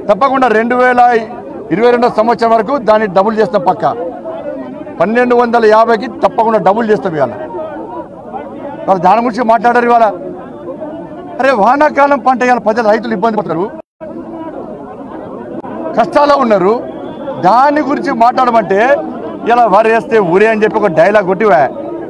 తప్పకుండా రెండు వేల ఇరవై రెండో సంవత్సరం వరకు దాన్ని డబుల్ చేస్తాం పక్క పన్నెండు వందల యాభైకి తప్పకుండా డబుల్ చేస్తాం ఇవాళ వాళ్ళు దాని గురించి మాట్లాడారు ఇవాళ అరే వానాకాలం పంట ఇవాళ ప్రజలు రైతులు ఇబ్బంది పడతారు కష్టాల్లో ఉన్నారు దాని గురించి మాట్లాడమంటే ఇలా వరి వేస్తే ఊరే అని చెప్పి ఒక డైలాగ్ కొట్టివా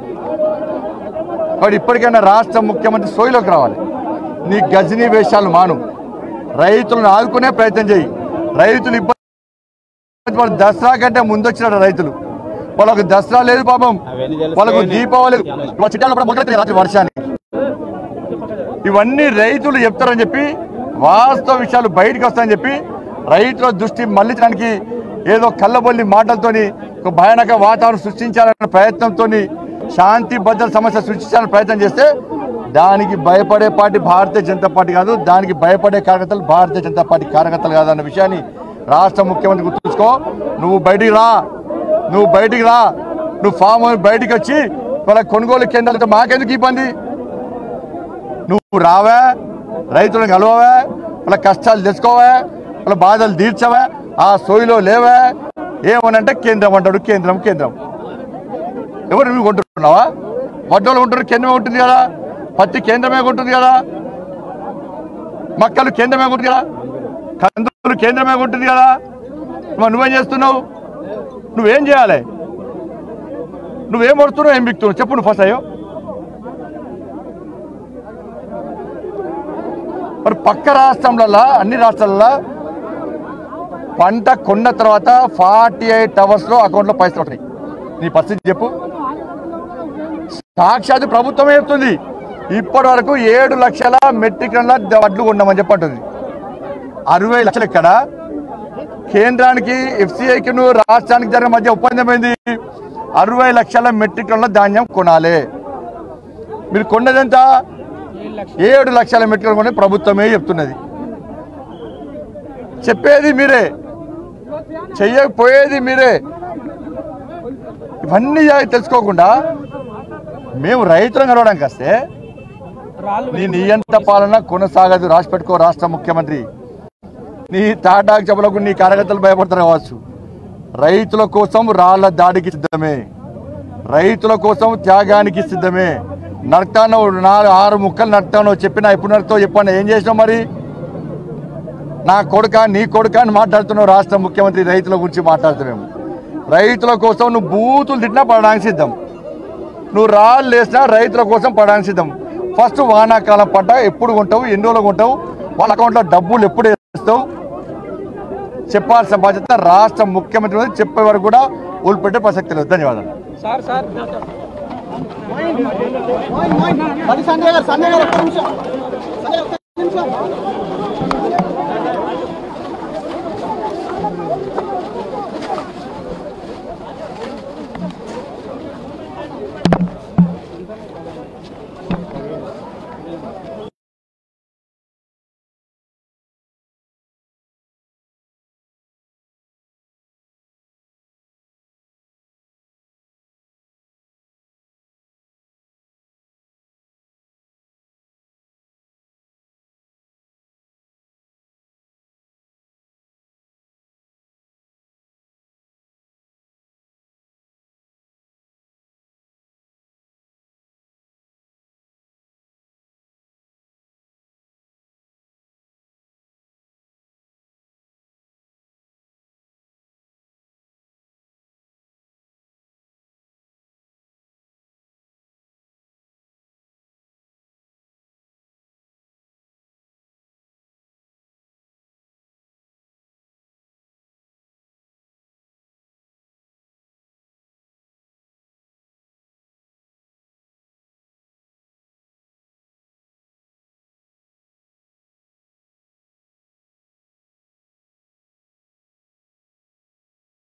వాడు ఇప్పటికైనా రాష్ట్ర ముఖ్యమంత్రి సోయిలోకి రావాలి నీ గజనీ వేషాలు మాను రైతులను ఆదుకునే ప్రయత్నం చేయి రైతులు ఇబ్బంది వాళ్ళు దసరా కంటే ముందు వచ్చిన రైతులు వాళ్ళకు దసరా లేదు పాపం వాళ్ళకు దీపావళి వాళ్ళ చిట్టాలు కూడా మొదలెట్టాయి రాత్రి వర్షానికి ఇవన్నీ రైతులు చెప్తారని చెప్పి వాస్తవ విషయాలు బయటకు వస్తాయని చెప్పి రైతుల దృష్టి మళ్లించడానికి ఏదో కళ్ళబొల్లి మాటలతోని ఒక భయానక వాతావరణం సృష్టించాలన్న ప్రయత్నంతో శాంతి భద్రత సమస్య సృష్టించాలని ప్రయత్నం చేస్తే దానికి భయపడే పార్టీ భారతీయ జనతా పార్టీ కాదు దానికి భయపడే కార్యకర్తలు భారతీయ జనతా పార్టీ కార్యకర్తలు కాదు అన్న విషయాన్ని రాష్ట్ర ముఖ్యమంత్రి గుర్తుంచుకో నువ్వు బయటికి రా నువ్వు బయటికి రా నువ్వు ఫామ్ హౌస్ బయటికి వచ్చి వాళ్ళ కొనుగోలు కేంద్రాలతో మాకెందుకు ఇబ్బంది నువ్వు రావా రైతులను కలవవా వాళ్ళ కష్టాలు తెచ్చుకోవా వాళ్ళ బాధలు తీర్చవా ఆ సోయిలో లేవా ఏమనంటే కేంద్రం అంటాడు కేంద్రం కేంద్రం ఎవరు నువ్వు కొంటున్నావా వడ్డోళ్ళు ఉంటున్నారు కేంద్రమే ఉంటుంది కదా పత్తి కేంద్రమే ఉంటుంది కదా మక్కలు కేంద్రమే ఉంటుంది కదా కందులు కేంద్రమే ఉంటుంది కదా మరి నువ్వేం చేస్తున్నావు నువ్వేం చేయాలి నువ్వేం పడుతున్నావు ఏం బిక్తున్నావు చెప్పు నువ్వు ఫస్ట్ అయ్యో మరి పక్క రాష్ట్రంలలో అన్ని రాష్ట్రాలలో పంట కొన్న తర్వాత ఫార్టీ ఎయిట్ అవర్స్లో అకౌంట్లో పైసలు ఉంటాయి నీ పరిస్థితి చెప్పు సాక్షాత్ ప్రభుత్వమే చెప్తుంది ఇప్పటి వరకు ఏడు లక్షల మెట్రిక్ టన్ల వడ్లు కొన్నామని చెప్పంటుంది అరవై లక్షలు ఇక్కడ కేంద్రానికి ఎఫ్సిఐకి నువ్వు రాష్ట్రానికి జరిగిన మధ్య ఒప్పందం ఏంది అరవై లక్షల మెట్రిక్ టన్ల ధాన్యం కొనాలి మీరు కొన్నదెంత ఏడు లక్షల మెట్రిక్ కొనే ప్రభుత్వమే చెప్తున్నది చెప్పేది మీరే చెయ్యకపోయేది మీరే ఇవన్నీ తెలుసుకోకుండా మేము రైతులను కలవడానికి వస్తే నీ నియంత పాలన కొనసాగదు రాసి పెట్టుకో రాష్ట్ర ముఖ్యమంత్రి నీ తాటాకు చెప్పులకు నీ కార్యకర్తలు భయపడతారు కావచ్చు రైతుల కోసం రాళ్ల దాడికి సిద్ధమే రైతుల కోసం త్యాగానికి సిద్ధమే నడతాను నాలుగు ఆరు ముక్కలు నడతాను చెప్పిన ఎప్పుడు నడుతావు చెప్పాను ఏం చేసినావు మరి నా కొడుక నీ కొడుక అని మాట్లాడుతున్నావు రాష్ట్ర ముఖ్యమంత్రి రైతుల గురించి మాట్లాడుతున్నాము రైతుల కోసం నువ్వు బూతులు తిట్టినా పడడానికి సిద్ధం నువ్వు రాళ్ళు వేసినా రైతుల కోసం పడడానికి సిద్ధం ఫస్ట్ వానాకాలం పంట ఎప్పుడు కొంటావు ఎన్ని రోజులు కొంటావు వాళ్ళ అకౌంట్లో డబ్బులు ఎప్పుడు వేస్తావు చెప్పాల్సిన బాధ్యత రాష్ట్ర ముఖ్యమంత్రి మీద చెప్పే వరకు కూడా ఊళ్ళపెట్టే ప్రసక్తి లేదు ధన్యవాదాలు సార్ సార్ మరి సంజయ్ గారు సంజయ్ గారు ఒక్క నిమిషం సంజయ్ ఒక్క నిమిషం